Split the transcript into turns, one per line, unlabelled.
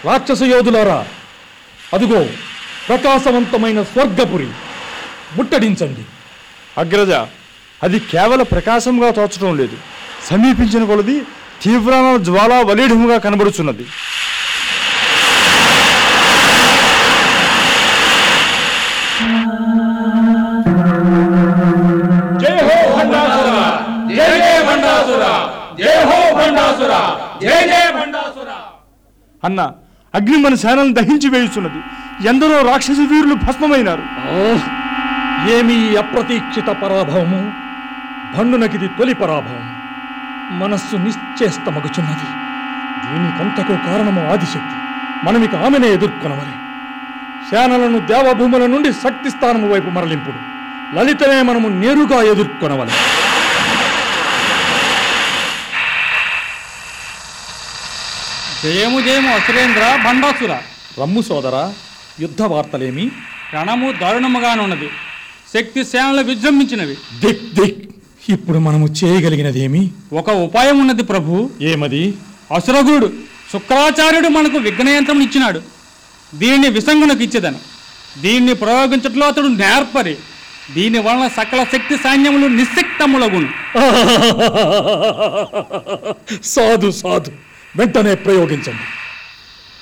రాక్షస యోధులారా అదుగో ప్రకాశవంతమైన స్వర్గపురి ముట్టడించండి
అగ్రజ అది కేవల ప్రకాశంగా తోచడం లేదు సమీపించిన కొలది తీవ్రమైన జ్వాలా వలీఢముగా కనబడుచున్నది
జై హో భండాసుర జై జయ భండాసుర జై హో భండాసుర జై జయ భండాసుర
అన్న అగ్ని మన సేనలను దహించి వేయుచున్నది ఎందరో రాక్షస వీరులు భస్మమైనారు
ఓహ్! ఏమి ఈ అప్రతీక్షిత పరాభవము భండునకిది తొలి పరాభవం మనస్సు నిశ్చేష్టమగుచున్నది దీనికంతకు కారణము ఆదిశక్తి మనమిక ఆమెనే ఎదుర్కొనవలే సేనలను దేవభూముల నుండి శక్తి స్థానము వైపు మరలింపుడు లలితనే మనము నేరుగా ఎదుర్కొనవలే
జయము జయము అసురేంద్ర భండాసుర
రమ్ము సోదరా యుద్ధ వార్తలేమి
రణము దారుణముగానున్నది శక్తి సేనలు విజృంభించినవి
దిక్ దిక్ ఇప్పుడు మనము చేయగలిగినదేమి
ఒక ఉపాయం ఉన్నది ప్రభు
ఏమది
అసురగుడు శుక్రాచార్యుడు మనకు విఘ్నయంత్రం ఇచ్చినాడు దీన్ని విసంగునకు ఇచ్చేదను దీన్ని ప్రయోగించట్లో అతడు నేర్పరి దీని వలన సకల శక్తి సైన్యములు నిశ్శక్తములగును
సాధు సాధు వెంటనే ప్రయోగించండి